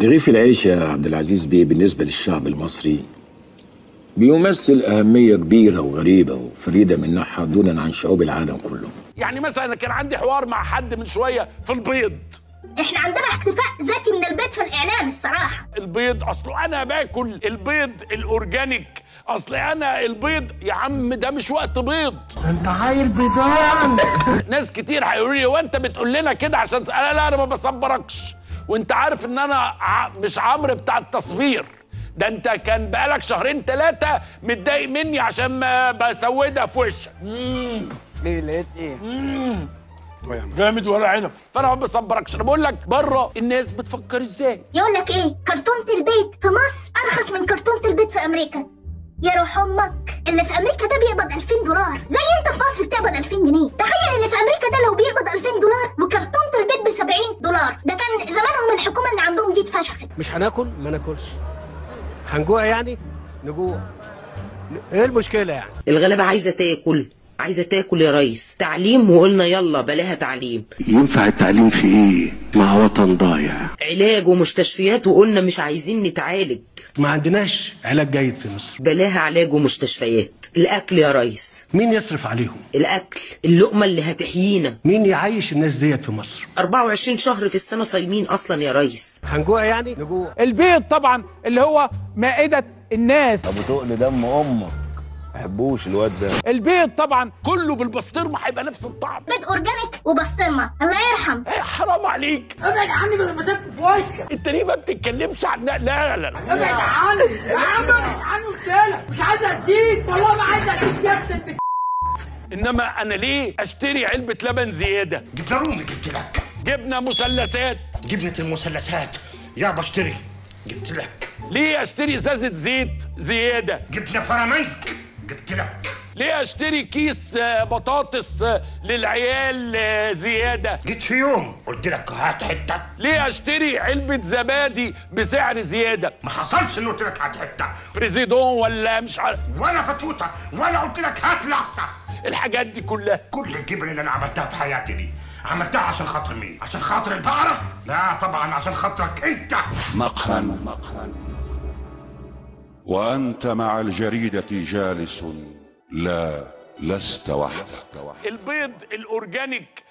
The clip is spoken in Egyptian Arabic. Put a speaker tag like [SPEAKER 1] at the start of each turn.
[SPEAKER 1] رغيف العيش يا عبد العزيز بيه بالنسبة للشعب المصري بيمثل أهمية كبيرة وغريبة وفريدة من نوعها دونا عن شعوب العالم كله
[SPEAKER 2] يعني مثلا أنا كان عندي حوار مع حد من شويه في البيض
[SPEAKER 3] احنا عندنا احتفاء ذاتي من البيت في الاعلام الصراحه
[SPEAKER 2] البيض اصله انا باكل البيض الاورجانيك اصل انا البيض يا عم ده مش وقت بيض
[SPEAKER 4] انت عيل بيضان
[SPEAKER 2] ناس كتير هيقولوا لي وانت بتقول لنا كده عشان انا لا انا ما بصبركش وانت عارف ان انا ع... مش عمرو بتاع التصوير ده انت كان بقالك شهرين ثلاثه متضايق مني عشان ما بسودها في وشك مم.
[SPEAKER 4] ايه لقيت ايه
[SPEAKER 2] جامد ولا عنب فانا ما بصبركش انا بقول لك بره الناس بتفكر ازاي
[SPEAKER 3] يقول لك ايه كرتونه البيت في مصر ارخص من كرتونه البيت في امريكا يا روح امك اللي في امريكا ده بيقبض 2000 دولار زي انت في مصر بتقبض 2000 جنيه تخيل اللي في امريكا ده لو بيقبض 2000 دولار وكرتونه البيت ب 70 دولار ده كان زمانهم الحكومه اللي عندهم دي اتفشخت
[SPEAKER 4] مش هناكل ما ناكلش هنجوع يعني نجوع ايه المشكله يعني
[SPEAKER 5] الغلابة عايزة تاكل عايزة تاكل يا ريس تعليم وقلنا يلا بلاها تعليم
[SPEAKER 6] ينفع التعليم في ايه مع وطن ضايع
[SPEAKER 5] علاج ومستشفيات وقلنا مش عايزين نتعالج
[SPEAKER 6] ما عندناش علاج جيد في مصر
[SPEAKER 5] بلاها علاج ومستشفيات الأكل يا ريس
[SPEAKER 6] مين يصرف عليهم
[SPEAKER 5] الأكل اللقمة اللي هتحيينا
[SPEAKER 6] مين يعيش الناس ديت في مصر
[SPEAKER 5] 24 شهر في السنة صايمين أصلا يا ريس
[SPEAKER 4] هنجوع يعني نجوع
[SPEAKER 7] البيض طبعا اللي هو مائدة الناس
[SPEAKER 8] ابو تقل دم امك ما بحبوش الواد ده
[SPEAKER 7] البيض طبعا
[SPEAKER 2] كله بالبسطرمه هيبقى نفس الطعم
[SPEAKER 3] بيت اورجانيك وبسطرمه الله يرحم
[SPEAKER 2] ايه حرام عليك
[SPEAKER 9] ابعد عني بدل ما تاكل في وشك
[SPEAKER 2] انت ليه ما بتتكلمش عن لا لا لا, لا.
[SPEAKER 9] ابعد عني يا عم ابعد عني قلت مش عايز اديك والله ما عايز اديك يا ابني
[SPEAKER 2] انما انا ليه اشتري علبه لبن زياده
[SPEAKER 10] جبنه رومي جبت لك
[SPEAKER 2] جبنه مثلثات
[SPEAKER 10] جبنه المثلثات يا بشتري جبت لك
[SPEAKER 2] ليه اشتري ازازه زيت زياده
[SPEAKER 10] جبنه فراميك جبت لك
[SPEAKER 2] ليه اشتري كيس آه، بطاطس آه، للعيال آه، زياده
[SPEAKER 10] جيت في يوم قلت لك هات حته
[SPEAKER 2] ليه اشتري علبه زبادي بسعر زياده
[SPEAKER 10] ما حصلش انه قلت لك هات حته
[SPEAKER 2] بريزيدون ولا مش عارف
[SPEAKER 10] ولا فتوته ولا قلت لك هات لحظه
[SPEAKER 2] الحاجات دي كلها
[SPEAKER 10] كل الجبن اللي انا عملتها في حياتي دي عملتها عشان خاطر مين؟ عشان خاطر البقرة؟ لا طبعا عشان خاطرك انت
[SPEAKER 11] مقهى وأنت مع الجريدة جالس لا لست وحدك
[SPEAKER 2] البيض الاورجانيك